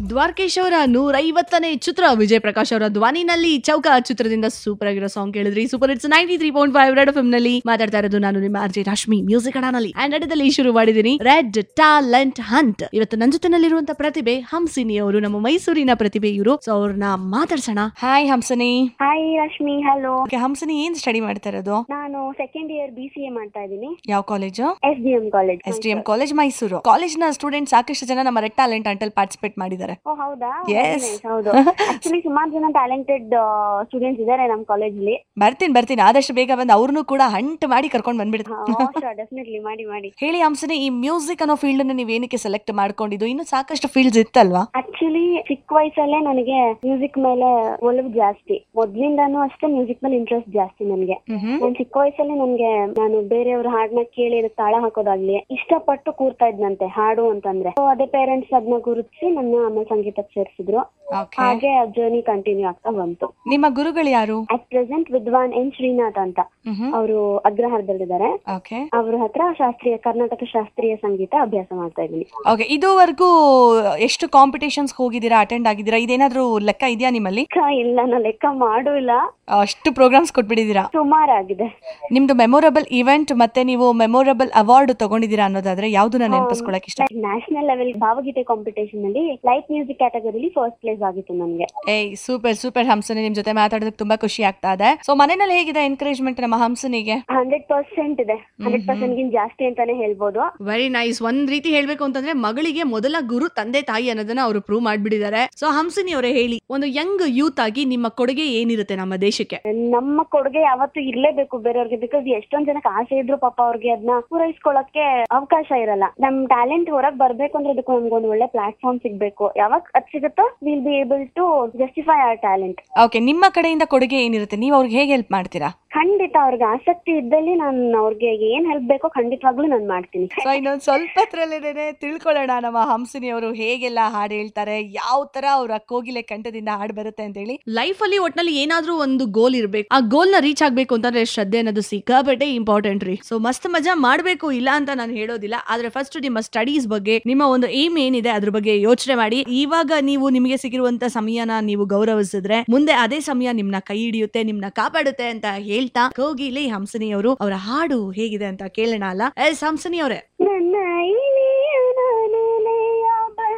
ದ್ವಾರಕೇಶ್ ಅವರ ನೂರೈವತ್ತನೇ ಚಿತ್ರ ವಿಜಯ್ ಪ್ರಕಾಶ್ ಅವರ ಧ್ವನಿನಲ್ಲಿ ಚೌಕ ಚಿತ್ರದಿಂದ ಸೂಪರ್ ಆಗಿರೋ ಸಾಂಗ್ ಕೇಳಿದ್ರಿ super it's ninety three point five red F ನಲ್ಲಿ ಮಾತಾಡ್ತಾ ಇರೋದು ನಾನು ನಿಮ್ಮ ಆರ್ಜೆ ರಶ್ಮಿ ಮ್ಯೂಸಿಕ್ ಅಡಾನಲ್ಲಿ ಅಂಡ್ ಅಡದಲ್ಲಿ ಶುರು ಮಾಡಿದ್ದೀನಿ ರೆಡ್ ಟ್ಯಾಲೆಂಟ್ ಹಂಟ್ ಇವತ್ತು ನನ್ನ ಜೊತೆನಲ್ಲಿರುವಂತ ಪ್ರತಿಭೆ ಹಂಸಿನಿ ಅವರು ನಮ್ಮ ಮೈಸೂರಿನ ಪ್ರತಿಭೆ ಇವರು ಸೊ ಅವ್ರನ್ನ ಮಾತಾಡ್ಸೋಣ hi Hamsani hi Rashmi hello Hamsani ಏನ್ ಸ್ಟಡಿ ಮಾಡ್ತಾ ಇರೋದು ನಾನು second year B C A ಮಾಡ್ತಾ ಇದ್ದೀನಿ ಯಾವ college S D M college S D M college Mysuru ಕಾಲೇಜ್ನ ಸ್ಟೂಡೆಂಟ್ ಸಾಕಷ್ಟು ಜನ ನಮ್ಮ ರೆಡ್ ಟ್ಯಾಲೆಂಟ್ ಅಂಟಲ್ ಪಾರ್ಟಿಸಿಪೇಟ್ ಮಾಡಿದ್ದಾರೆ ಓ ಹೌದಾ Yes. Very nice, ಹೌದು ಆಕ್ಚುಲಿ ಸುಮಾರು ಜನ ಟ್ಯಾಲೆಂಟೆಡ್ ಸ್ಟೂಡೆಂಟ್ಸ್ ಇದ್ದಾರೆ ನಮ್ಮ ಕಾಲೇಜಲ್ಲಿ ಬರ್ತೀನಿ ಬರ್ತೀನಿ ಆದಷ್ಟು ಬೇಗ ಬಂದು ಅವ್ರನ್ನೂ ಕೂಡ ಹಂಟ್ ಮಾಡಿ ಕರ್ಕೊಂಡು ಬಂದ್ಬಿಡ್ತೀನಿ ಡೆಫಿನೆಟ್ಲಿ ಮಾಡಿ ಮಾಡಿ ಹೇಳಿ ಹಂಸನೆ ಈ ಮ್ಯೂಸಿಕ್ ಅನ್ನೋ ಫೀಲ್ಡ್ ಅನ್ನ ನೀವು ಏನಕ್ಕೆ ಸೆಲೆಕ್ಟ್ ಮಾಡ್ಕೊಂಡಿದ್ದು ಇನ್ನು ಸಾಕಷ್ಟು ಫೀಲ್ಡ್ಸ್ ಇತ್ತಲ್ವಾ ಆಕ್ಚುಲಿ ಚಿಕ್ಕ ವಯಸ್ಸಲ್ಲೇ ನನಗೆ ಮ್ಯೂಸಿಕ್ ಮೇಲೆ ಒಲವು ಜಾಸ್ತಿ ಮೊದ್ಲಿಂದಾನು ಅಷ್ಟೇ ಮ್ಯೂಸಿಕ್ ಮೇಲೆ ಇಂಟ್ರೆಸ್ಟ್ ಜಾಸ್ತಿ ನನಗೆ ನಾನು ಚಿಕ್ಕ ವಯಸ್ಸಲ್ಲಿ ನನ್ಗೆ ನಾನು ಬೇರೆಯವ್ರ ಹಾಡ್ನ ಕೇಳಿ ಅದಕ್ಕೆ ತಾಳ ಹಾಕೋದಾಗ್ಲಿ ಇಷ್ಟಪಟ್ಟು ಕೂರ್ತಾ ಇದ್ನಂತೆ ಹಾಡು ಅಂತಂದ್ರೆ So ಅದೇ ಪೇರೆಂಟ್ಸ್ ಅದನ್ನ ಗುರುತಿಸಿ ನನ್ನ ಆಮೇಲೆ ಸಂಗೀತಕ್ಕೆ ಸೇರಿಸಿದ್ರು ಓಕೆ ಹಾಗೆ ಜರ್ನಿ ಕಂಟಿನ್ಯೂ ಆಗ್ತಾ ಬಂತು ನಿಮ್ಮ ಗುರುಗಳು ಯಾರು at present Vidwan N Srinath ಅಂತ ಅವರು ಅಗ್ರಹಾರದಲ್ಲಿದ್ದಾರೆ ಓಕೆ ಅವ್ರ ಹತ್ರ ಶಾಸ್ತ್ರೀಯ ಕರ್ನಾಟಕ ಶಾಸ್ತ್ರೀಯ ಸಂಗೀತ ಅಭ್ಯಾಸ ಮಾಡ್ತಾ ಇದ್ದೀನಿ ಓಕೆ ಇದುವರೆಗೂ ಎಷ್ಟು ಕಾಂಪಿಟೇಷನ್ಸ್ ಹೋಗಿದ್ದೀರಾ ಅಟೆಂಡ್ ಆಗಿದ್ದೀರಾ ಇದೇನಾದ್ರೂ ಲೆಕ್ಕ ಇದೆಯಾ ನಿಮ್ಮಲ್ಲಿ ಲೆಕ್ಕ ಇಲ್ಲ ನಾ ಲೆಕ್ಕ ಮಾಡೂ ಇಲ್ಲ ಅಷ್ಟು ಪ್ರೋಗ್ರಾಮ್ಸ್ ಕೊಟ್ಬಿಟ್ಟಿದ್ದೀರಾ ಸುಮಾರಾಗಿದೆ ನಿಮ್ದು ಮೆಮೊರಬಲ್ ಇವೆಂಟ್ ಮತ್ತೆ ನೀವು ಮೆಮೊರಬಲ್ ಅವಾರ್ಡ್ ತಗೊಂಡಿದ್ದೀರಾ ಅನ್ನೋದಾದ್ರೆ ಯಾವ್ದನ್ನ ನೆನಪಿಸ್ಕೊಳಕ್ ಇಷ್ಟ ನ್ಯಾಷನಲ್ ಲೆವೆಲ್ ಭಾವಗೀತೆ ಕಾಂಪಿಟೇಷನ್ ಅಲ್ಲಿ ಲೈಟ್ ಮ್ಯೂಸಿಕ್ ಕ್ಯಾಟಗರಿಲಿ ಫಸ್ಟ್ ಪ್ಲೇಸ್ ಆಗಿತ್ತು ನನ್ಗೆ ಏಯ್ ಸೂಪರ್ ಸೂಪರ್ ಹಂಸನೆ ನಿಮ್ ಜೊತೆ ಮಾತಾಡೋದಕ್ಕೆ ತುಂಬಾ ಖುಷಿ ಆಗ್ತಾ ಇದೆ ಸೊ ಮನೆಯಲ್ಲಿ ಹೇಗಿದೆ ಎನ್ಕರೇಜ್ಮೆಂಟ್ ನಮ್ಮ ಹಂಸನಿಗೆ ಹಂಡ್ರೆಡ್ ಪರ್ಸೆಂಟ್ ಇದೆ ಹಂಡ್ರೆಡ್ ಪರ್ಸೆಂಟ್ ಗಿನ್ ಜಾಸ್ತಿ ಅಂತಾನೆ ಹೇಳ್ಬೋದು ವೆರಿ ನೈಸ್ ಒಂದ್ ರೀತಿ ಹೇಳ್ಬೇಕು ಅಂತಂದ್ರೆ ಮಗಳಿಗೆ ಮೊದಲ ಗುರು ತಂದೆ ತಾಯಿ ಅನ್ನೋದನ್ನ ಅವರು ಪ್ರೂವ್ ಮಾಡ್ಬಿಟ್ಟಿದ್ದಾರೆ ಸೊ ಹಂಸಿನಿ ಅವರೇ ಹೇಳಿ ಒಂದು ಯಂಗ್ ಯೂತ್ ಆಗಿ ನಿಮ್ಮ ಕೊಡುಗೆ ಏನಿರುತ್ತೆ ನಮ್ಮ ದೇಶಕ್ಕೆ ನಮ್ಮ ಕೊಡುಗೆ ಯಾವತ್ತು ಇರ್ಲೇಬೇಕು ಬೇರೆಯವ್ರಿಗೆ ಬಿಕಾಸ್ ಎಷ್ಟೊಂದ್ ಜನಕ್ಕೆ ಆಸೆ ಇದ್ರು ಪಾಪ ಅವ್ರಿಗೆ ಅದನ್ನ ಪೂರೈಸ್ಕೊಳಕ್ಕೆ ಅವಕಾಶ ಇರಲ್ಲ ನಮ್ ಟ್ಯಾಲೆಂಟ್ ಹೊರಗ್ ಬರ್ಬೇಕು ಅಂದ್ರೆ ಅದಕ್ಕೆ ನಮ್ಗೊಂದು ಒಳ್ಳೆ ಪ್ಲಾಟ್ಫಾರ್ಮ್ ಸಿಗ್ಬೇಕು ಯಾವಾಗ ಅದ್ ಸಿಗುತ್ತೋ will be able to justify our talent okay ನಿಮ್ಮ ಕಡೆಯಿಂದ ಕೊಡುಗೆ ಏನಿರುತ್ತೆ ನೀವು ಅವ್ರಿಗೆ ಹೇಗೆ ಹೆಲ್ಪ್ ಮಾಡ್ತೀರಾ ಖಂಡಿತ ಅವ್ರಿಗೆ ಆಸಕ್ತಿ ಇದ್ದಲ್ಲಿ ನಾನು ಅವ್ರಿಗೆ ಏನ್ ಹೆಲ್ಪ್ ಬೇಕೋ ಖಂಡಿತವಾಗ್ಲೂ ನಾನು ಮಾಡ್ತೀನಿ ಸೊ ಇನ್ನೊಂದು ಸ್ವಲ್ಪ ಹೊತ್ರಲ್ಲಿದ್ದೇನೆ ತಿಳ್ಕೊಳ್ಳೋಣ ನಮ್ಮ ಹಂಸಿನಿ ಅವರು ಹೇಗೆಲ್ಲ ಹಾಡು ಹೇಳ್ತಾರೆ ಯಾವ ತರ ಅವ್ರ ಕೋಗಿಲೆ ಕಂಠದಿಂದ ಹಾಡು ಬರುತ್ತೆ ಅಂತ ಹೇಳಿ ಲೈಫ್ ಅಲ್ಲಿ ಒಟ್ನಲ್ಲಿ ಏನಾದ್ರೂ ಒಂದು ಗೋಲ್ ಇರ್ಬೇಕು ಆ ಗೋಲ್ ನ ರೀಚ್ ಆಗ್ಬೇಕು ಅಂತಂದ್ರೆ ಶ್ರದ್ಧೆ ಅನ್ನೋದು ಸಿಕ್ಕಾಪಟ್ಟೆ ಇಂಪಾರ್ಟೆಂಟ್ ರೀ ಸೊ ಮಸ್ತ್ ಮಜಾ ಮಾಡ್ಬೇಕು ಇಲ್ಲ ಅಂತ ನಾನು ಹೇಳೋದಿಲ್ಲ ಆದ್ರೆ ಫಸ್ಟ್ ನಿಮ್ಮ ಸ್ಟಡೀಸ್ ಬಗ್ಗೆ ನಿಮ್ಮ ಒಂದು ಏಮ್ ಏನಿದೆ ಅದ್ರ ಬಗ್ಗೆ ಯೋಚನೆ ಮಾಡಿ ಇವಾಗ ನೀವು ನಿಮಗೆ ಸಿಗಿರುವಂತ ಸಮಯನ ನೀವು ಗೌರವಿಸಿದ್ರೆ ಮುಂದೆ ಅದೇ ಸಮಯ ನಿಮ್ನ ಕೈ ಹಿಡಿಯುತ್ತೆ ನಿಮ್ನ ಕಾಪಾಡುತ್ತೆ ಅಂತ ಹೇಳ್ತಾ ಕೋಗಿಲೆ ಹಂಸನಿ ಅವರು ಅವರ ಹಾಡು ಹೇಗಿದೆ ಅಂತ ಕೇಳೋಣ ಅಲ್ಲ ಎಸ್ ಹಂಸನಿ ಅವರೇ ನನ್ನ ಇಲಿಯ ನಾನೆಲೆಯ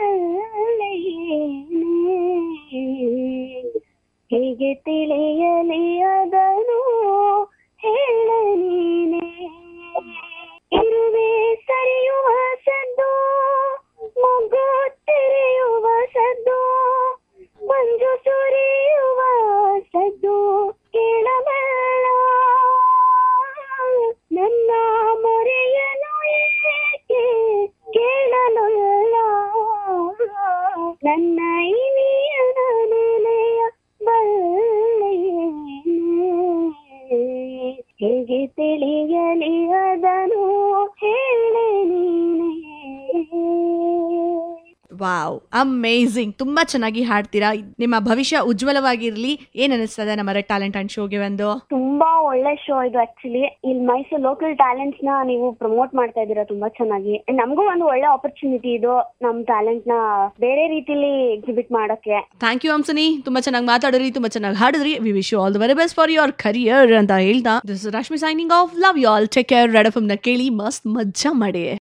ಬಲ್ಲೆಯೇನೆ. ಹೇಗೆ ತಿಳಿಯಲಿ ಅದನು ಹೇಳ ನೀನೆ ಇರುವೆ ಸರಿಯುವ ಸದ್ದು ಮೊಗ್ಗು ತೆರೆಯುವ ಸದ್ದು ಮಂಜು ಸುರಿಯುವ ಸದ್ದು ಕೇಳಬಲ್ಲ ನನ್ನ ಮೊರೆಯನು ಏಕೆ ಕೇಳಲಲ್ಲ ನನ್ನ ಇಲಿಯನ ನೆಲೆಯ ಬಲ್ಲೆಯೇನೆ. ಹೇಗೆ ತಿಳಿಯಲಿ ಅದನು ಹೇಳೆ ನೀನೆ ವಾವ್ ಅಮೇಝಿಂಗ್ ತುಂಬಾ ಚೆನ್ನಾಗಿ ಹಾಡ್ತೀರಾ ನಿಮ್ಮ ಭವಿಷ್ಯ ಉಜ್ವಲವಾಗಿರ್ಲಿ ಏನ್ ಅನಿಸ್ತದೆ ನಮ್ಮ ರೆಡ್ ಟ್ಯಾಲೆಂಟ್ ಅಂಡ್ ಶೋಗೆ ಒಂದು ತುಂಬಾ ಒಳ್ಳೆ ಶೋ ಇದು ಆಕ್ಚುಲಿ ಇಲ್ಲಿ ಮೈಸೂರು ಲೋಕಲ್ ಟ್ಯಾಲೆಂಟ್ಸ್ ನ ನೀವು ಪ್ರಮೋಟ್ ಮಾಡ್ತಾ ಇದ್ದೀರಾ ತುಂಬಾ ಚೆನ್ನಾಗಿ ನಮಗೂ ಒಂದು ಒಳ್ಳೆ ಆಪರ್ಚುನಿಟಿ ಇದು ನಮ್ ಟ್ಯಾಲೆಂಟ್ ನ ಬೇರೆ ರೀತಿಲಿ ಎಕ್ಸಿಬಿಟ್ ಮಾಡಕ್ಕೆ ಥ್ಯಾಂಕ್ ಯು ಹಂಸನಿ ತುಂಬಾ ಚೆನ್ನಾಗಿ ಮಾತಾಡಿದ್ರಿ ತುಂಬಾ ಚೆನ್ನಾಗಿ ಹಾಡಿದ್ರಿ we wish all the very best for your career ಅಂತ ಹೇಳ್ತಾ this Rashmi signing off love you all take care red F ನ ಕೇಳಿ ಮಸ್ತ್ ಮಜ್ಜಾ ಮಾಡಿ